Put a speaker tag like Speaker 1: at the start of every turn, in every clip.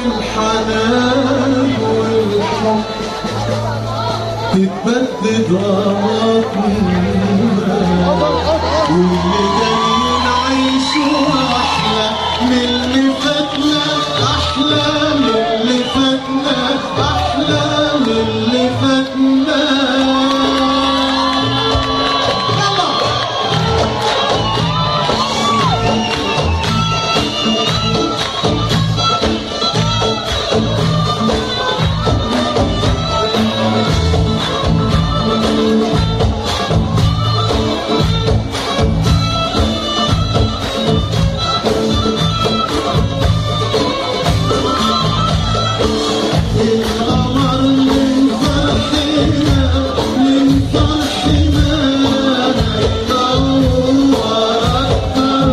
Speaker 1: الحنان والحب تتبدد غلطنا واللي جاي نعيشه أحلى من اللي فاتنا أحلى من اللي فاتنا أحلى من اللي فاتنا يلا القمر من فرحنا من فرحنا يدور أكتر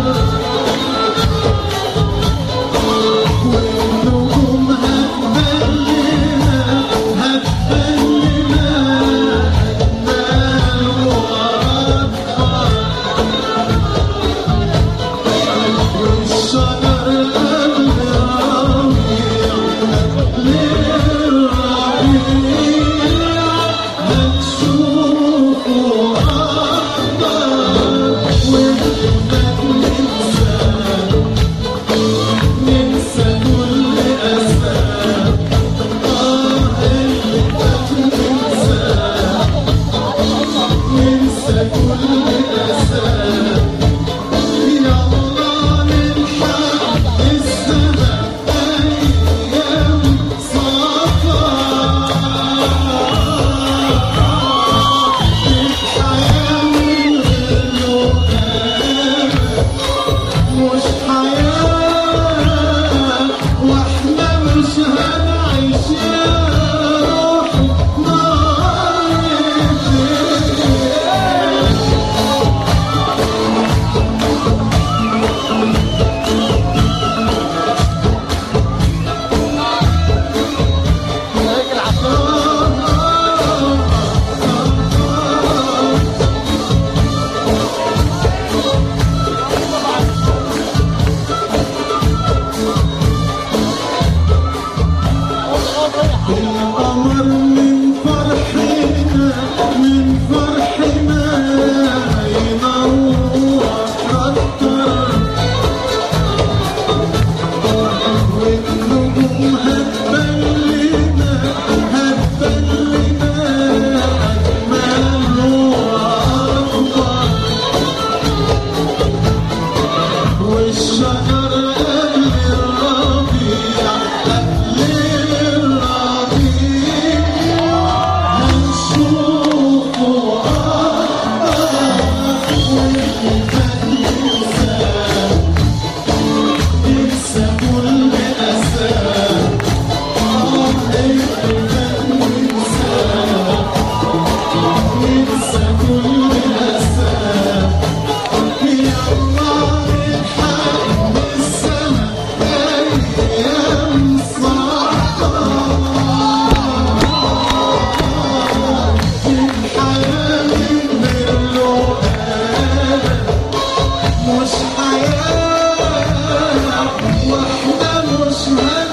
Speaker 1: والنجوم هتبلنا هتبلنا ننور أكتر والشجر قلب ربيع هتشوفه أكتر وإنك ننسى ننسى كل أسى آه اللي فات ننسى ننسى كل أسى يلا نلحق السما أيام صفا الحياة من غير مش حياة واحنا مش هنعيش يا روحي مرتين القمر من فرحنا من فرحنا ينور أكتر والنجوم هتبلنا هتبلنا أجمل وأكبر والشجر قبل الربيع قبل الربيع هنشوفه ننسى كل أسى ننسى كل أسى يلا نلحق السما أيام صعبة الحياة من غير مش حياة واحنا مش هنعيش